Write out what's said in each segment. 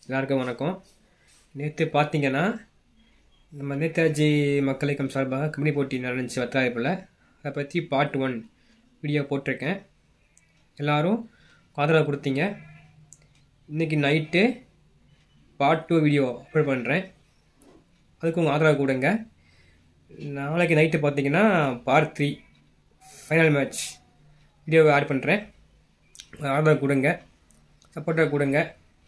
எல்லாருக்கும் வணக்கம் நேற்று பார்த்தீங்கன்னா நம்ம நேதாஜி மக்கள் இயக்கம் சார்பாக கம்பெனி போட்டி நடந்துச்சு வத்தாயப்பில் அதை பற்றி பார்ட் ஒன் வீடியோ போட்டிருக்கேன் எல்லாரும் ஆதரவு கொடுத்தீங்க இன்றைக்கி night part two video upload பண்ணுறேன் அதுக்கு உங்கள் ஆதரவு கொடுங்க நாளைக்கு நைட்டு பார்த்தீங்கன்னா பார்ட் த்ரீ ஃபைனல் மேட்ச் வீடியோவை ஆட் பண்ணுறேன் ஆதரவு கொடுங்க சப்போர்ட்டாக கொடுங்க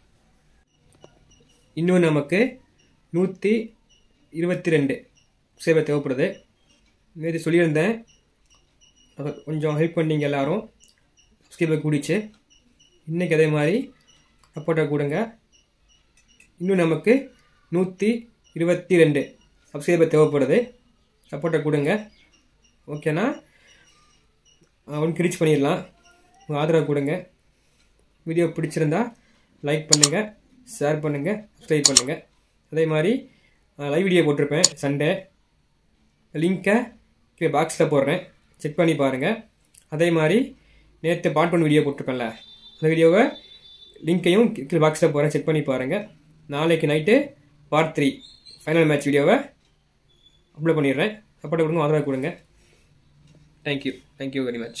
இன்னும் நமக்கு நூற்றி இருபத்தி ரெண்டு சேவை தேவைப்படுது நேற்று சொல்லியிருந்தேன் அது கொஞ்சம் ஹெல்ப் பண்ணீங்க எல்லாரும் சப்ஸ்கிரைபர் கூடிச்சு இன்றைக்கி அதே மாதிரி சப்போர்ட்டாக கொடுங்க இன்னும் நமக்கு நூற்றி இருபத்தி ரெண்டு சப்ஸ்கிரைபர் தேவைப்படுது சப்போர்ட்டாக கொடுங்க ஓகேனா ஒன்றுக்கு ரீச் பண்ணிடலாம் உங்கள் ஆதரவு கொடுங்க வீடியோ பிடிச்சிருந்தா லைக் பண்ணுங்கள் ஷேர் பண்ணுங்கள் சப்ஸ்கிரைப் பண்ணுங்கள் அதே மாதிரி லைவ் வீடியோ போட்டிருப்பேன் சண்டே லிங்க்கை கீழே பாக்ஸில் போடுறேன் செக் பண்ணி பாருங்கள் அதே மாதிரி நேற்று பார்ட் ஒன் வீடியோ போட்டிருப்பேன்ல அந்த வீடியோவை லிங்க்கையும் கீழே பாக்ஸில் போடுறேன் செக் பண்ணி பாருங்கள் நாளைக்கு night part three final match வீடியோவை அப்லோட் பண்ணிடுறேன் சப்போர்ட் கொடுங்க ஆதரவு கொடுங்க தேங்க்யூ தேங்க்யூ வெரி மச்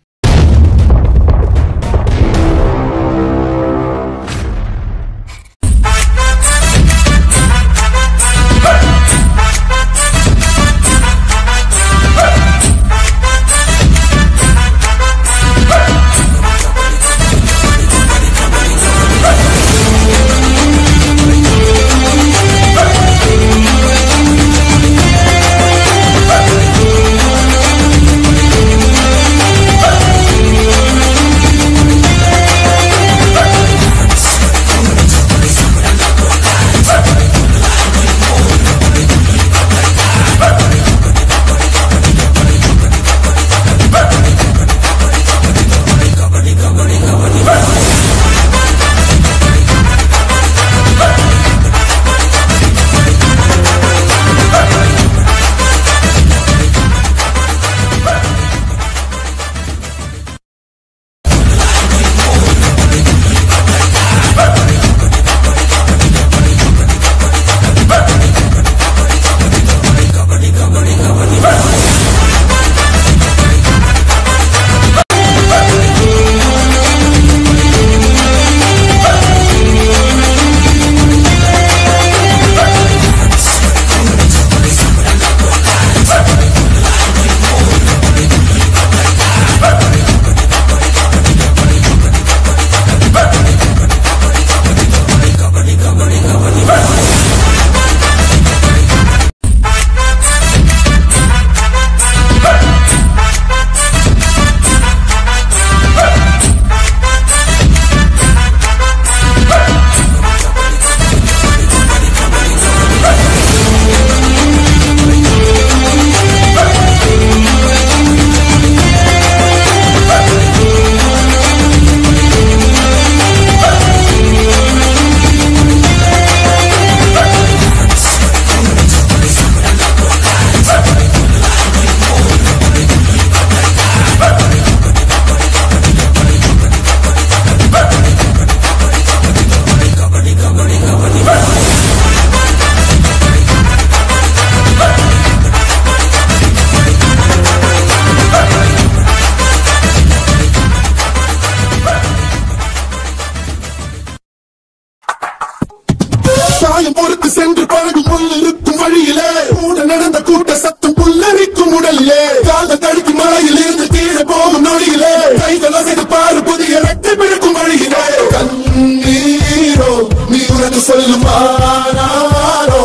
சாயம் பொறுத்து சென்று பழகும் முள் இருக்கும் வழியிலே கூட நடந்த கூட்ட சத்தம் புல்லரிக்கும் உடலிலே கால தடுக்கி மலையில் இருந்து கீழே போகும் நொடியிலே கைகள் அசைது பாரு புதிய ரெட்டை பிறக்கும் வழியிலே கண்ணீரோ நீ உனக்கு சொல்லும் ஆனாரோ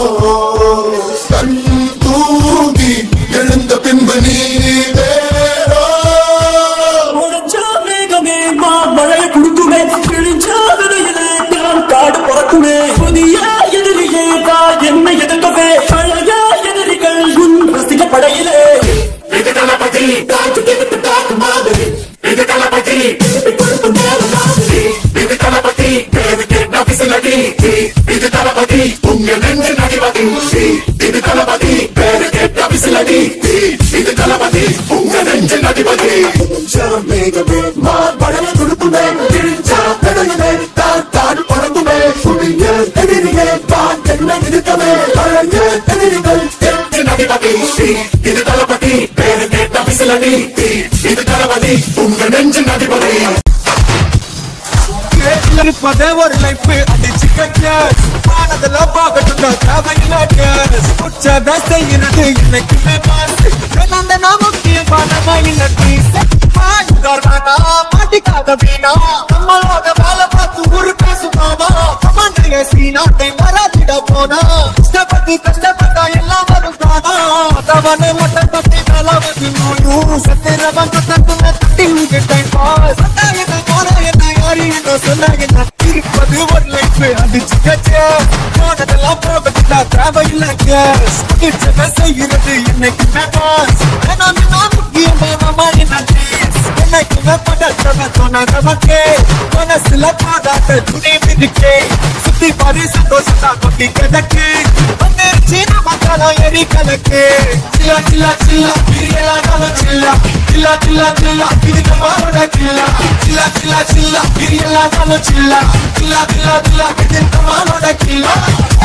கண் தூங்கி எழுந்த பின்பு நீ வேறோ உடைஞ்சா மேகமே மாமழை குடுக்குமே கிழிஞ்சா விதையிலே நான் காடு பறக்குமே புதிய எதிரியே தா என்னை எதிர்க்கவே பழைய எதிரிகள் உன் ரசிக படையிலே இது தளபதி காத்து கிட்டு காத்து மாதிரி இது தளபதி திருப்பி கொடுக்கும் நேரம் மாதிரி இது தளபதி பேரு கேட்ட பிசிலடி இது தளபதி உங்க நெஞ்சு நடிவதி இது தளபதி பேரு கேட்ட பிசிலடி இது தளபதி உங்க நெஞ்சு நடிவதி மேகமே மார்படைய துடுப்புமே கிழிஞ்சா பெடையுமே தான் தாடு பறந்துமே புதிய இல்லடி இது தளபதி உங்க நெஞ்சு நடிபதி இருப்பதே ஒரு லைஃப் அடிச்சு கட்ட ஆனதெல்லாம் பார்க்கட்டும் தேவையில்ல கேஸ் உச்சத செய்யறது இன்னைக்குமே பாஸ் அந்த முக்கியமான இல்லட்டி மாட்டிக்காத வீணா நம்மளோட வேலை பார்த்து ஒரு பேசுமாமா கமாண்டே சீனா டைம் வராதிட போனா கஷ்டப்பட்டு கஷ்டப்பட்டா எல்லாம் வரும் தானா தவணை மொட்டை தட்டி நலவது நோயும் சத்திரவன் தட்டு தட்டி டைம் பாஸ் என்ன போன என்ன யாரு என்ன சொன்ன என்ன இருப்பது ஒரு லைஃப் அடிச்சு கச்ச போனதெல்லாம் போகட்டுடா தேவையில்லை கேஸ் இச்சனை செய்கிறது இன்னைக்கு பாஸ் நான் நான் முக்கியமான மாதிரி என்னைக்குமே படத்தவன் சொன்னதவக்கே மனசுல பாடாத துணி மிதிக்கே சுத்தி பாரு சந்தோஷத்தா கொட்டி கிடக்கு வந்துருச்சு நமக்கெல்லாம் எரி கலக்கு சில்லா சில்லா சில்லா பிரியலானாலும் சில்லா சில்லா சில்லா சில்லா இது நம்மளோட கில்லா சில்லா சில்லா சில்லா பிரியலானாலும் சில்லா சில்லா சில்லா சில்லா இது நம்மளோட கில்லா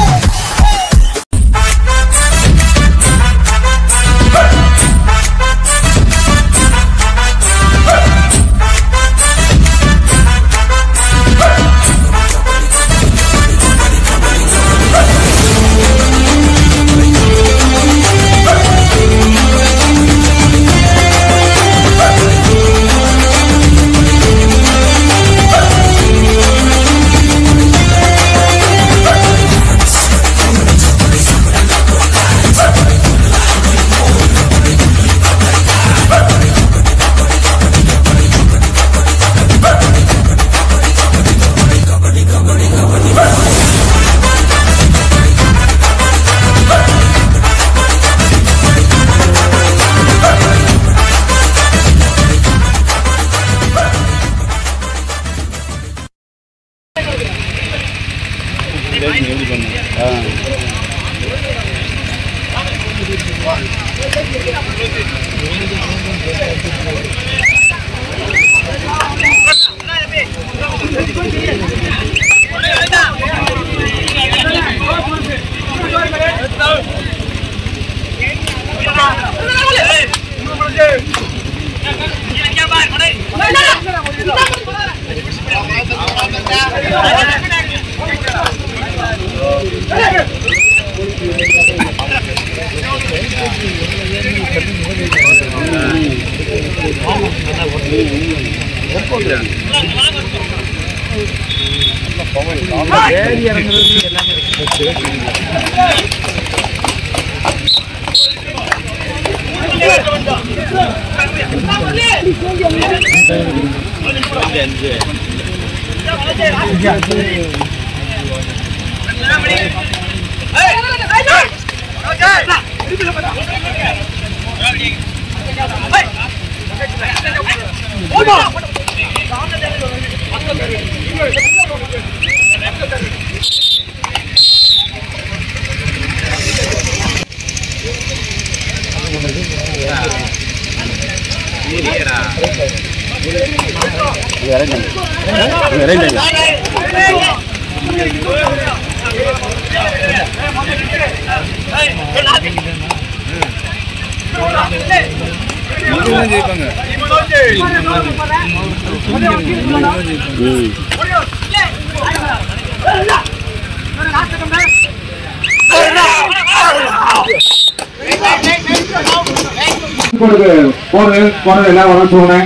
கொடுக்கு போடு போடுறது எல்லாம் வர சொல்லுங்க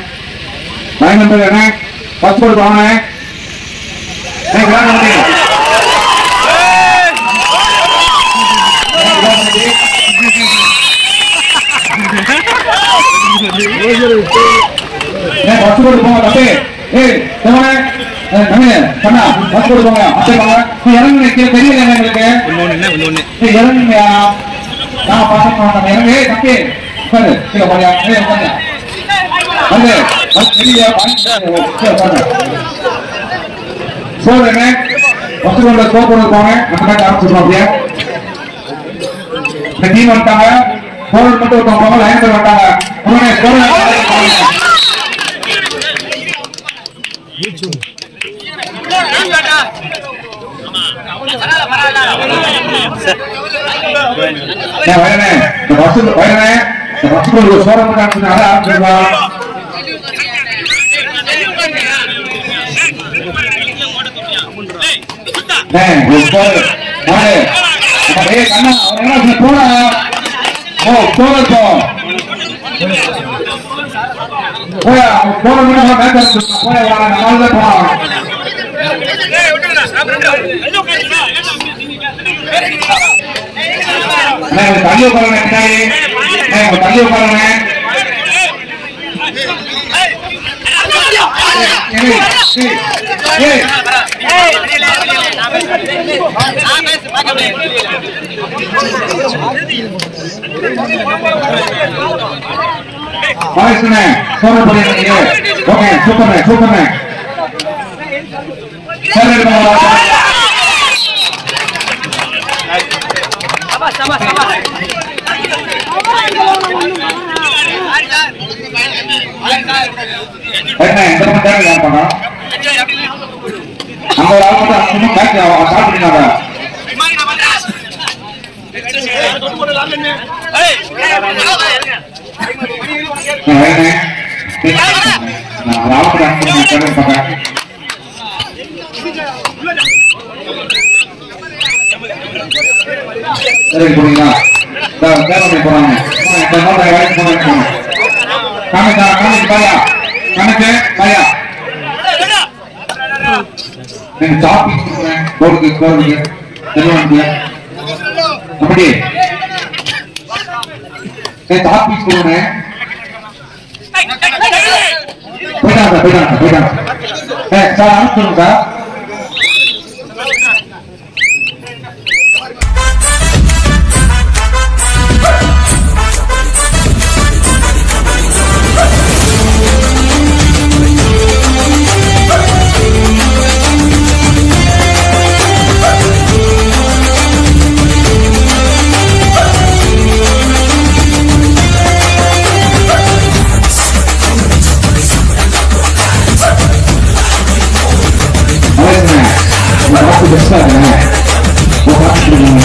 லைன் நம்பர் என்ன ஃபர்ஸ்ட் போடு போங்க ஏய் கிராண்ட் கமிட்டி ஏய் ஃபர்ஸ்ட் போடு போங்க தம்பி ஏய் போங்க தம்பி கண்ணா ஃபர்ஸ்ட் போடு போங்க அப்படியே போங்க நீ இறங்குங்க கீழே தெரியல எங்களுக்கு ஏய் இறங்குங்க நான் பாக்க மாட்டேன் இறங்கு ஏய் தம்பி உட்காரு கீழே போறியா ஏய் உட்காரு வந்து வந்து வெளியே வாங்கிட்டு சோறு என்ன ஃபர்ஸ்ட் கொண்டு சோறு கொண்டு போங்க நம்ம தான் ஆரம்பிச்சிருக்கோம் அப்படியே இந்த டீம் வந்துட்டாங்க சோறு மட்டும் ஒருத்தவங்க போங்க லைன் பேர் வந்துட்டாங்க உடனே சோறு ஏன் வயனே இந்த பஸ் வயனே ரசகுல்லா சோரம் காட்டுனால ஆரம்பிச்சிடலாம் ஏய், ஒரு போடு. மாடு. அப்ப ஏய், கண்ணா, அவன் என்ன சொல்ல, போடா. ஓ, போடட்டும். போயா, அவன் போட முடியும், அவன் மேட்ச் ஆரம்பிச்சிருக்கான். போயா, வா, நாலு தான் போறான். அண்ணா, இங்க தள்ளி உட்காருங்க, பின்னாடி. அண்ணா, இங்க தள்ளி உட்காருங்க. ஏய், ஏய், ஏய். வாய்ஸ்ண்ணே, சோறு பண்ணிருக்கீங்க. ஓகே, சூப்பர்ண்ணே, சூப்பர்ண்ணே. சரி, எடுத்து வா. என்ன, இந்த பக்கம் தேவை யார் பக்கம்? அங்க ஒரு ஆள் மட்டும் அங்க மட்டும் பேக் அவன் சாப்பிட்டுருக்காங்க. நான் வரேனே. நான் ஒரு ஆள் மட்டும் அங்க மட்டும் தேவை பக்கம். சரி, போறீங்களா? இதோ, தேவதை போறாங்க. போங்க, இந்த நோட்டை வாங்கி போங்க, போங்க. காமிக்கா, காமிக்கு பாயா. காமிக்கு, பாயா. நீங்க டாபிக் கொடுங்க. போடுங்க, போடுங்க. தெரியுமா அப்படி ஏய், டாபிக் கொடுங்க. போயிட்டாங்க சார், போயிட்டாங்க சார், போயிட்டாங்க சார். ஏய், சார், அனுப்பிச்சுடுங்க சார். அழகுங்க. உங்க வாக்கு பெஸ்டா இருக்குங்க. உங்க வாக்கு கொடுங்க.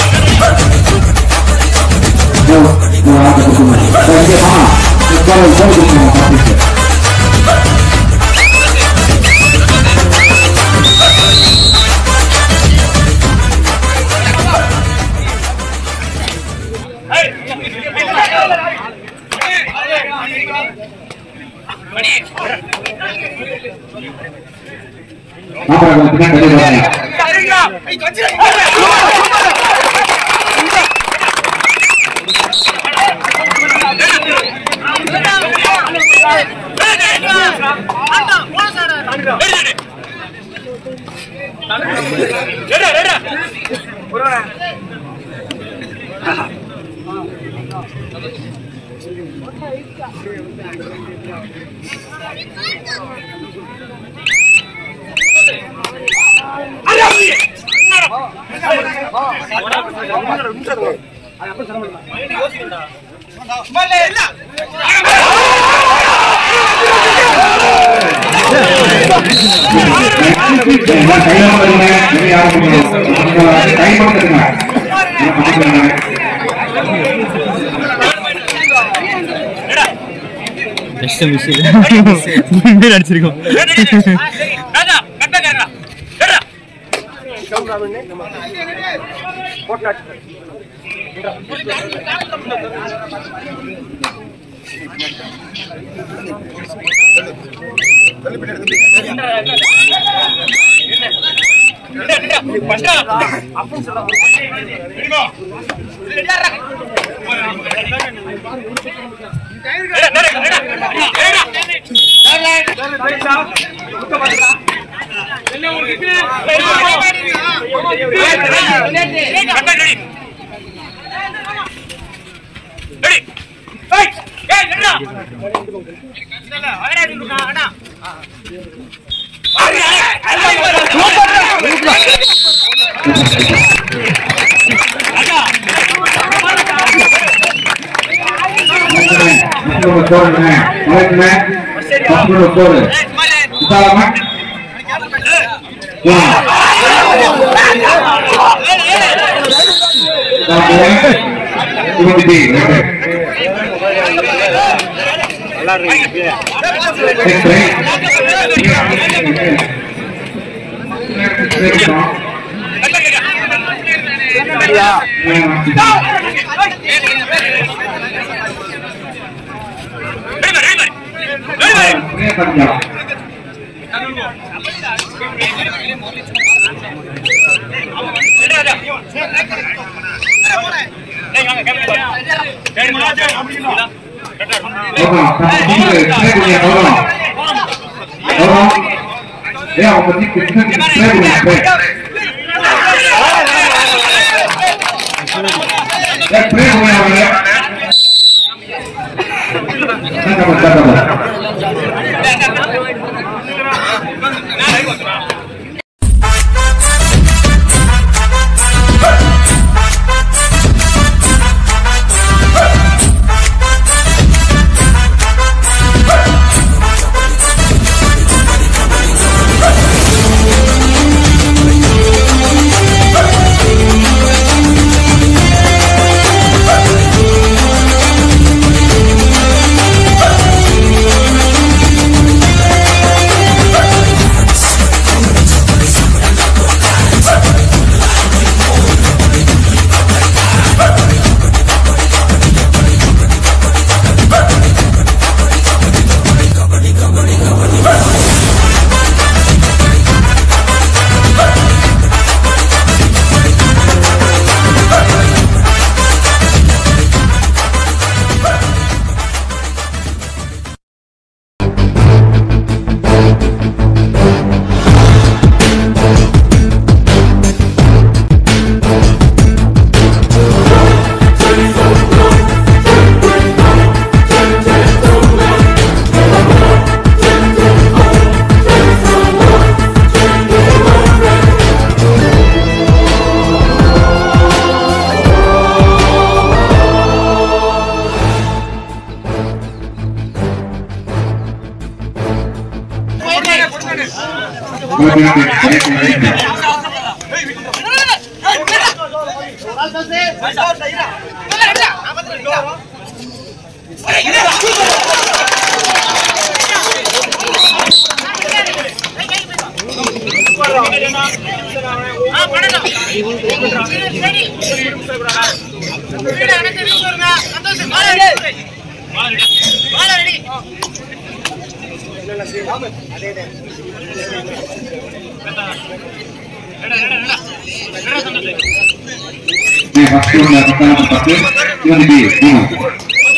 ஓ, உங்க வாக்கு கொடுங்க. ஓ, இங்க வா. இங்க போடு, போடு கொடுங்க, டாபிக். அப்புறம் கொஞ்சம் பின்னாடி தள்ளி வாங்க. எல்லாம் கையில பண்ணுங்க. வெளிய யாரும் பண்ணணும். கை மட்டும் தட்டுங்க. எல்லாம் பண்ணிக்கோங்க. அடிச்சிருக்கோம் மக்களை, மக்களோட போடுங்க. மலைக்குமே. மக்களோட போடு. விசாலமா. வா. விசாலமா. இருபத்தி ரைட்டு. பஞ்சாப் ஃபர்ஸ்ட் உள்ள பத்தாம் பத்து இருபது மூணு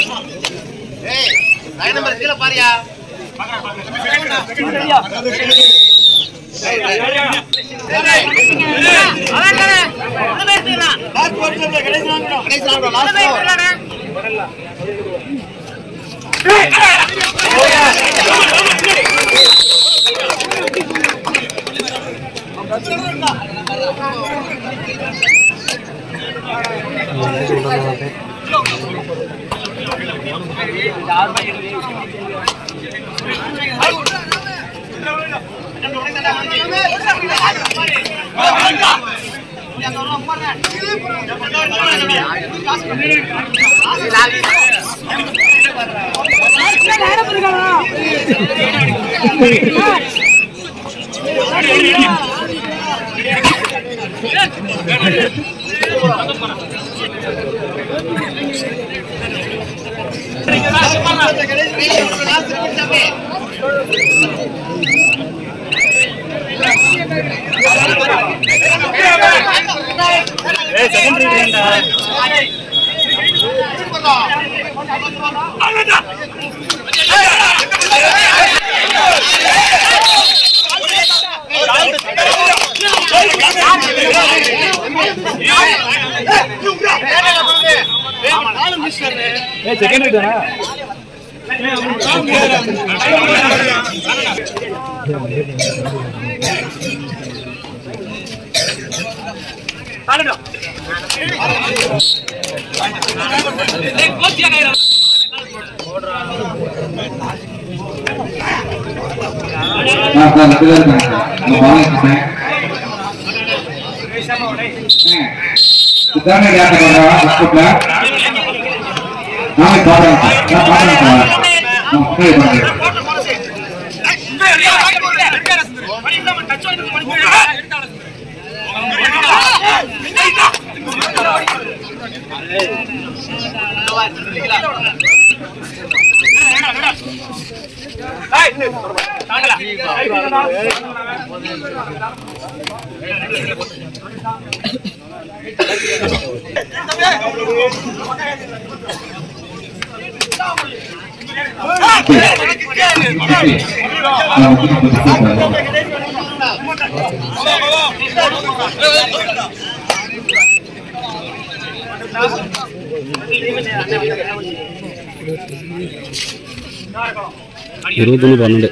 நான் சார் ரெண்டு பேர் இருக்காங்க சார் நம்ம வாங்கிக்கிறேன் சித்தாரண விளையாட்டு பண்றா பிஸ்கட்ல நாளைக்கு பாடுறேன் நான் பாடுறேன் சார் நான் முன்னாடி பாடுறேன் இருபத்தொன்று பன்னெண்டு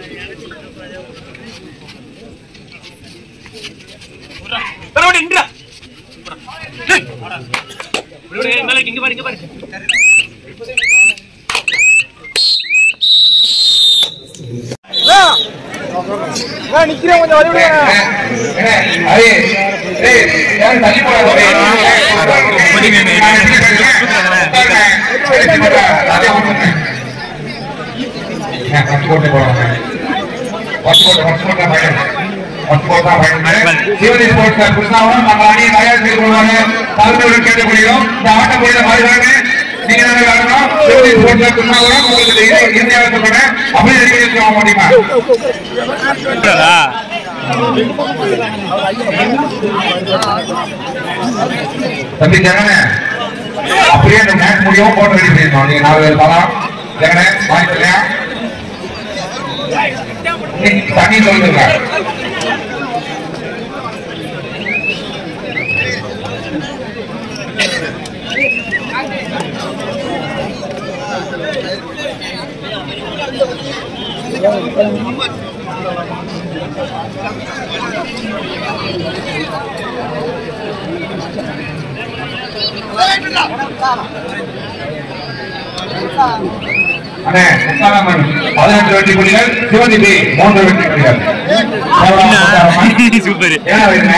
சிவதி ஸ்போர்ட்ஸ் கிருஷ்ணாவும் நம்ம அணியை தயார் செய்து கொள்வாங்க தலைமையுடன் கேட்டுக்கொள்கிறோம் இந்த ஆட்டம் போயிட மாதிரி நீங்க என்ன காரணம் சிவதி ஸ்போர்ட்ஸ் கிருஷ்ணாவும் உங்களுக்கு இந்தியாவில் சொல்றேன் அப்படியே அறிவிச்சு வாங்க முடியுமா தம்பி ஜெகனே அப்படியே அந்த மேட்ச் முடியும் போட்டு ரெடி பண்ணிருக்கோம் நீங்க நாலு பேர் பலம் ஜெகனே வாங்கிக்கலையா தண்ணி சொல்லுங்க அண்ணே முத்தாரம்மன் பதினெட்டு வெற்றி புள்ளிகள் சிவதிபி மூன்று வெற்றி புள்ளிகள் சூப்பர் ஏன்னா வைக்கிறேன்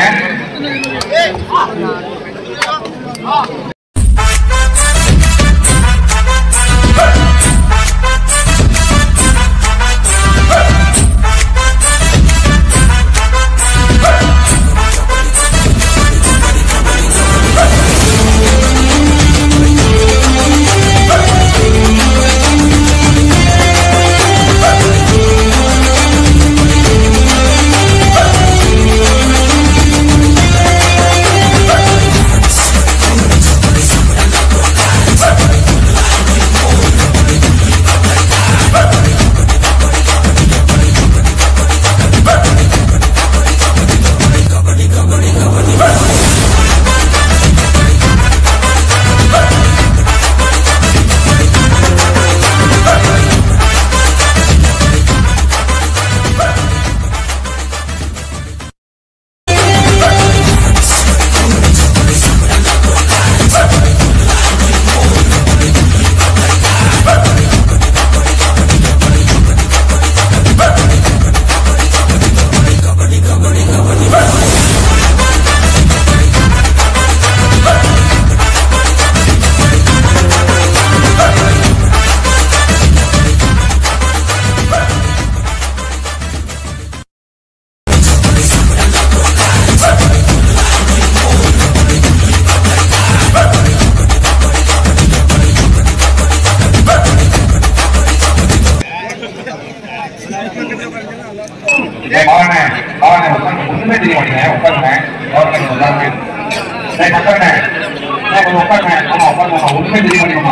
ஏய், பவனே, பவனே, உட்காருங்க. ஒண்ணுமே தெரிய மாட்டேங்குது. உட்காருங்க. உட்காருங்க, உட்காருங்க. ஏய், உட்காருங்க. ஏய், கொஞ்சம் உட்காருங்க. ஆமா, உட்காருங்க. ஆமா, ஒண்ணுமே தெரிய மாட்டேங்குதும்மா.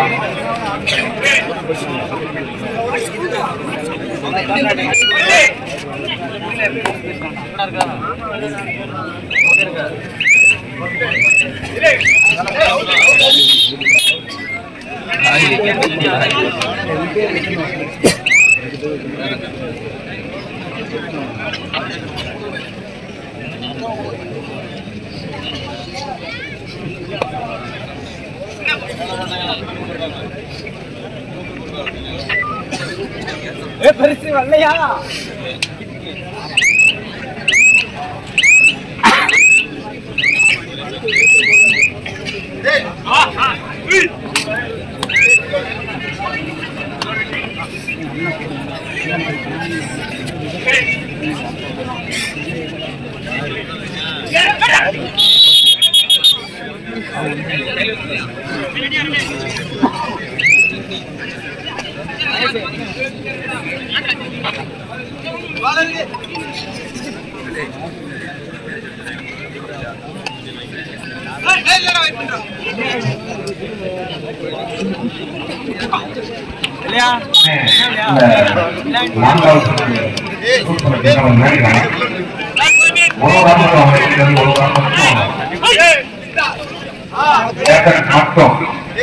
மட்டும்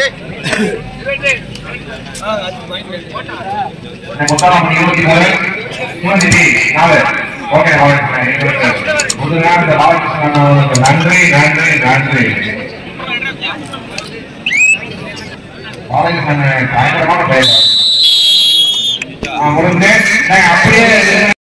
முத்தாரம் இருபத்தி மூணு இருபத்தி நாலு ஓகே எங்களுக்கு முதல்ல இந்த பாலகிருஷ்ணன் அவர்களுக்கு நன்றி நன்றி நன்றி பாலகிருஷ்ணன் பயங்கரமான பெயர் முடிஞ்சு அப்படியே